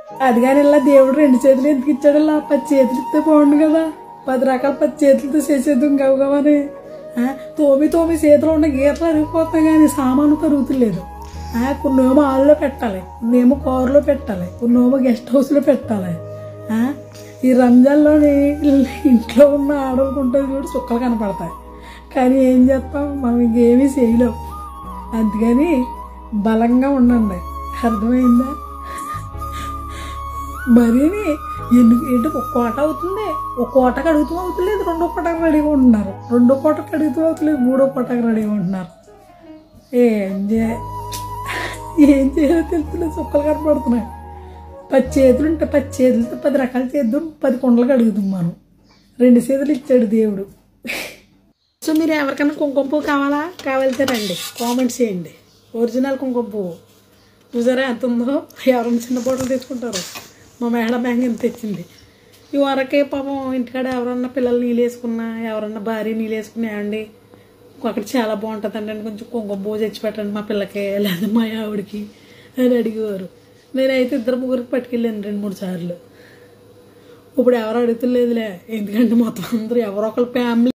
అది కానీ ఇలా దేవుడు రెండు చేతులు ఎందుకు ఇచ్చాడు ఇలా పది చేతులు ఇస్తే బాగుండు కదా పది రకాల పది చేతులతో చేసేద్దాం గవగవని ఆ, తోమి తోమి చేతిలో ఉన్న గీతలు అరిగిపోతున్నాయి కానీ సామాను కరుగుతులేదు ఆ, కొన్నేమో హాల్లో పెట్టాలి కొన్నేమో కారులో పెట్టాలి కొన్నేమో గెస్ట్ హౌస్లో పెట్టాలి ఆ, ఈ రంజాన్లోని ఇంట్లో ఉన్న ఆడవాళ్ళకు ఉంటుంది చూడు చుక్కలు కనపడతాయి కానీ ఏం చేస్తాం మనం ఇంకేమీ చేయలేం అందుకని బలంగా ఉండండి అర్థమైందా మరీని ఎందుకు ఏంటి ఒక కోట అవుతుంది ఒక కోటకు అడుగుతూ అవుతలేదు రెండో కోటకు రెడీగా ఉంటున్నారు రెండో కోటకు అడుగుతూ అవుతలేదు మూడో కోటకు రెడీగా ఉంటున్నారు ఏం చే ఏం చేయాలో తెలుసులే చుక్కలు కనపడుతున్నాయి పది చేతులు ఉంటే పది చేతులతో పది రకాలు చేద్దాం పది కొండలకు అడుగుదాం మనం రెండు చేతులు ఇచ్చాడు దేవుడు సో మీరు ఎవరికైనా కుంకుమ పువ్వు కావాలా కావాలితే రండి కామెంట్స్ చేయండి ఒరిజినల్ కుంకుమ పువ్వు చూసారా ఎంత ఉందో ఎవరైనా చిన్న బోటలు తెచ్చుకుంటారు మా మేడం బ్యాంక్ ఎంత తెచ్చింది ఈ వరకే పాపం ఇంటికాడ ఎవరన్నా పిల్లలు నీళ్ళు వేసుకున్నా ఎవరన్నా భార్య నీళ్ళు వేసుకున్నా అండి అక్కడ చాలా బాగుంటుందండి అని కొంచెం కుంకుమ పువ్వు తెచ్చి పెట్టండి మా పిల్లకి లేదా మా ఆవిడకి అని అడిగేవారు నేనైతే ఇద్దరు ముగ్గురికి పట్టుకెళ్ళాను రెండు మూడు సార్లు ఇప్పుడు ఎవరు అడుగుతలేదులే ఎందుకంటే మొత్తం అందరూ ఎవరో ఒకరు ఫ్యామిలీ